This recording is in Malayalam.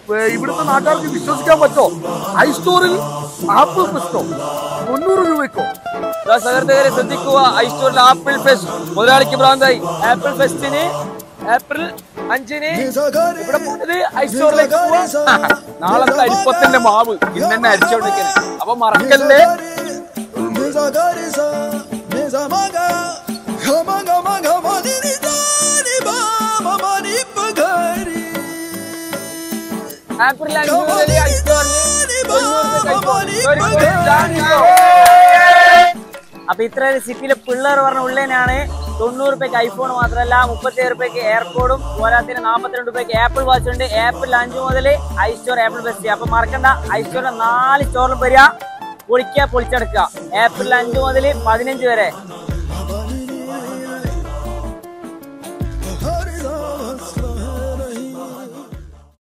ഏ, ഇവിടുത്തെ നാട്ടുകാർക്ക് വിശ്വസിക്കാൻ പറ്റോ ഐ സ്റ്റോറിൽ ആപ്പിൾ ഫെസ്റ്റോ തൊണ്ണൂറ് രൂപയ്ക്കോ ദാ സഹൃദയരെ ശ്രദ്ധിക്കുക ഐസ്റ്റോറിൽ ആപ്പിൾ ഫെസ്റ്റ് മുതലാളിക്ക് ഭ്രാന്തായി ആപ്പിൾ ഫെസ്റ്റിന് ഏപ്രിൽ അഞ്ചിന് ഇവിടെ പോണത് ഐസ്റ്റോറിലേക്ക് പോവാ നാളത്തെ അരിപ്പത്തിന്റെ മാവ് ഇന്ന് തന്നെ അരിച്ചോണ്ടിരിക്കുന്നത് അപ്പൊ മറക്കല്ലേ ഏപ്രിൽ അഞ്ച് മുതൽ ഐസ്റ്റോറിൽ അപ്പൊ ഇത്ര സിറ്റിയിലെ പിള്ളേർ പറഞ്ഞ ഉള്ളതിനാണ് തൊണ്ണൂറ് രൂപയ്ക്ക് ഐഫോൺ മാത്രമല്ല മുപ്പത്തി രൂപയ്ക്ക് എയർപോർട്ടും പോരാത്തിന് നാൽപ്പത്തിരണ്ട് രൂപയ്ക്ക് ആപ്പിൾ വാച്ച് ഉണ്ട് ആപ്പിൾ അഞ്ച് മുതൽ ഐ സ്റ്റോർ ആപ്പിൾ ബെസ്റ്റ് അപ്പൊ മറക്കണ്ട ഐ സ്റ്റോറിന്റെ നാല് സ്റ്റോറിലും വരിക പൊളിക്കുക പൊളിച്ചെടുക്കുക ഏപ്രിൽ അഞ്ച് മുതൽ പതിനഞ്ച് വരെ